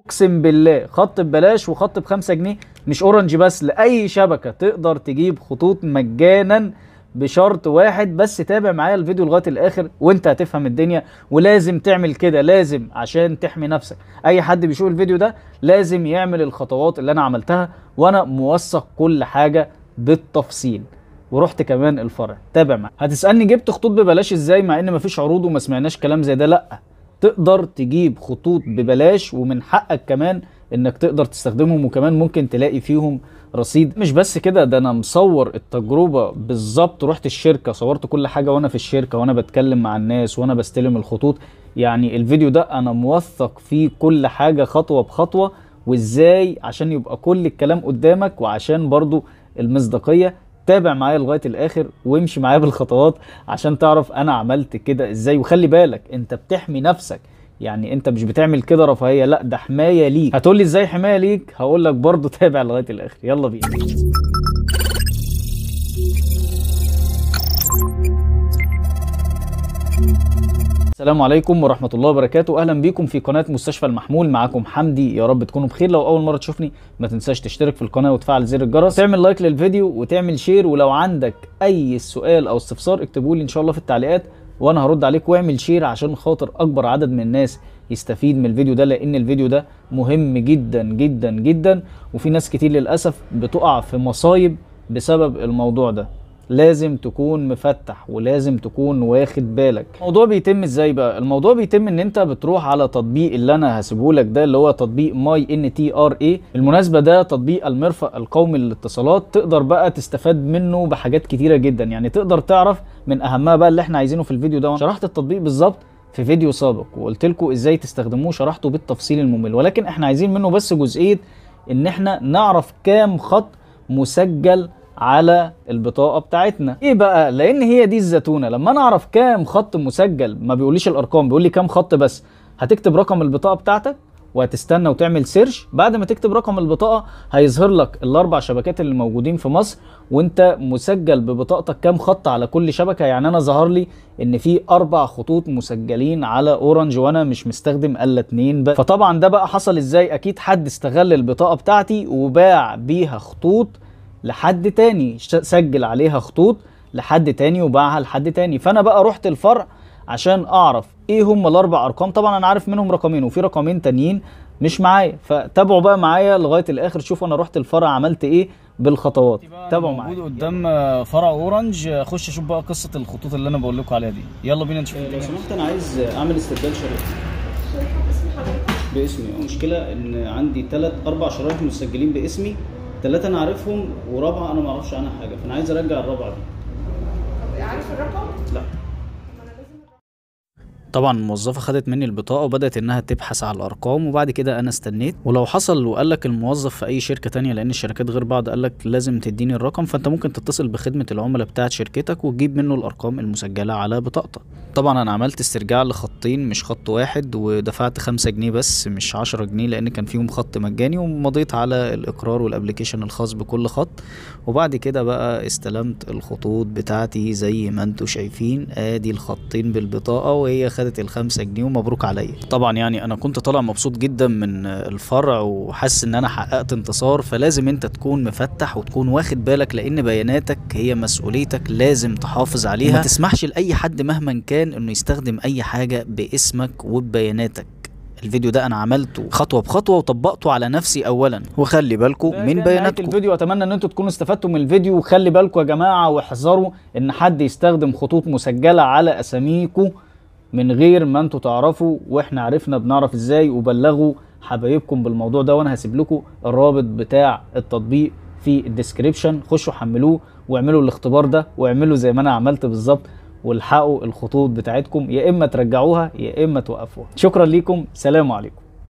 اقسم بالله خط ببلاش وخط بخمسة جنيه مش اورنج بس لاي شبكه تقدر تجيب خطوط مجانا بشرط واحد بس تابع معايا الفيديو لغايه الاخر وانت هتفهم الدنيا ولازم تعمل كده لازم عشان تحمي نفسك اي حد بيشوف الفيديو ده لازم يعمل الخطوات اللي انا عملتها وانا موثق كل حاجه بالتفصيل ورحت كمان الفرع تابع معايا هتسالني جبت خطوط ببلاش ازاي مع ان مفيش عروض وما سمعناش كلام زي ده لا تقدر تجيب خطوط ببلاش ومن حقك كمان انك تقدر تستخدمهم وكمان ممكن تلاقي فيهم رصيد مش بس كده ده انا مصور التجربه بالظبط رحت الشركه صورت كل حاجه وانا في الشركه وانا بتكلم مع الناس وانا بستلم الخطوط يعني الفيديو ده انا موثق فيه كل حاجه خطوه بخطوه وازاي عشان يبقى كل الكلام قدامك وعشان برضو المصداقيه تابع معايا لغايه الاخر وامشي معايا بالخطوات عشان تعرف انا عملت كده ازاي وخلي بالك انت بتحمي نفسك يعني انت مش بتعمل كده رفاهيه لا ده حمايه ليك هتقول لي ازاي حمايه ليك هقول لك برضه تابع لغايه الاخر يلا بينا السلام عليكم ورحمة الله وبركاته أهلا بيكم في قناة مستشفى المحمول معاكم حمدي يا رب تكونوا بخير لو أول مرة تشوفني ما تنساش تشترك في القناة وتفعل زر الجرس تعمل لايك للفيديو وتعمل شير ولو عندك أي سؤال أو استفسار اكتبوا لي إن شاء الله في التعليقات وأنا هرد عليك واعمل شير عشان خاطر أكبر عدد من الناس يستفيد من الفيديو ده لأن الفيديو ده مهم جدا جدا جدا وفي ناس كتير للأسف بتقع في مصايب بسبب الموضوع ده لازم تكون مفتح ولازم تكون واخد بالك الموضوع بيتم ازاي بقى الموضوع بيتم ان انت بتروح على تطبيق اللي انا هسيبه لك ده اللي هو تطبيق ماي ان تي ار اي بالمناسبه ده تطبيق المرفق القومي للاتصالات تقدر بقى تستفاد منه بحاجات كتيره جدا يعني تقدر تعرف من اهمها بقى اللي احنا عايزينه في الفيديو ده شرحت التطبيق بالظبط في فيديو سابق وقلت لكم ازاي تستخدموه شرحته بالتفصيل الممل ولكن احنا عايزين منه بس جزئيه ان احنا نعرف كام خط مسجل على البطاقه بتاعتنا ايه بقى لان هي دي الزتونه لما انا اعرف كام خط مسجل ما بيقوليش الارقام بيقول لي كام خط بس هتكتب رقم البطاقه بتاعتك وهتستنى وتعمل سيرش بعد ما تكتب رقم البطاقه هيظهر لك الاربع شبكات اللي موجودين في مصر وانت مسجل ببطاقتك كام خط على كل شبكه يعني انا ظهر لي ان في اربع خطوط مسجلين على اورنج وانا مش مستخدم الا اتنين بس فطبعا ده بقى حصل ازاي اكيد حد استغل البطاقه بتاعتي وباع بيها خطوط لحد تاني سجل عليها خطوط لحد تاني وباعها لحد تاني فانا بقى رحت الفرع عشان اعرف ايه هم الاربع ارقام طبعا انا عارف منهم رقمين وفي رقمين تانيين مش معايا فتابعوا بقى معايا لغايه الاخر شوفوا انا رحت الفرع عملت ايه بالخطوات تابعوا معايا موجود قدام فرع اورنج خش شوف بقى قصه الخطوط اللي انا بقول لكم عليها دي يلا بينا نشوف لو سمحت انا عايز اعمل استبدال شريحه باسمي المشكله ان عندي ثلاث اربع شرايح مسجلين باسمي ثلاثة أنا عارفهم ورابعة أنا ما أعرفش عنها حاجة فأنا عايز أرجع الرابعة دي. طب عارف الرقم؟ لا. ما أنا لازم طبعا الموظفة خدت مني البطاقة وبدأت إنها تبحث على الأرقام وبعد كده أنا استنيت ولو حصل وقال لك الموظف في أي شركة تانية لأن الشركات غير بعض قال لك لازم تديني الرقم فأنت ممكن تتصل بخدمة العملاء بتاعة شركتك وتجيب منه الأرقام المسجلة على بطاقتك. طبعا أنا عملت استرجاع لخطين مش خط واحد ودفعت خمسة جنيه بس مش عشرة جنيه لأن كان فيهم خط مجاني ومضيت على الإقرار والأبليكيشن الخاص بكل خط وبعد كده بقى استلمت الخطوط بتاعتي زي ما انتوا شايفين ادي الخطين بالبطاقة وهي خدت الخمسة جنيه ومبروك عليا طبعا يعني انا كنت طالع مبسوط جدا من الفرع وحاسس ان انا حققت انتصار فلازم انت تكون مفتح وتكون واخد بالك لان بياناتك هي مسؤوليتك لازم تحافظ عليها ما تسمحش لاي حد مهما كان انه يستخدم اي حاجة باسمك وببياناتك الفيديو ده انا عملته خطوه بخطوه وطبقته على نفسي اولا وخلي بالكم من بياناتكم الفيديو اتمنى ان انتوا تكونوا استفدتوا من الفيديو وخلي بالكم يا جماعه واحذروا ان حد يستخدم خطوط مسجله على اساميكم من غير ما انتوا تعرفوا واحنا عرفنا بنعرف ازاي وبلغوا حبايبكم بالموضوع ده وانا هسيب لكم الرابط بتاع التطبيق في الديسكريبشن خشوا حملوه واعملوا الاختبار ده واعملوا زي ما انا عملت بالظبط والحقوا الخطوط بتاعتكم يا اما ترجعوها يا اما توقفوها شكرا ليكم سلام عليكم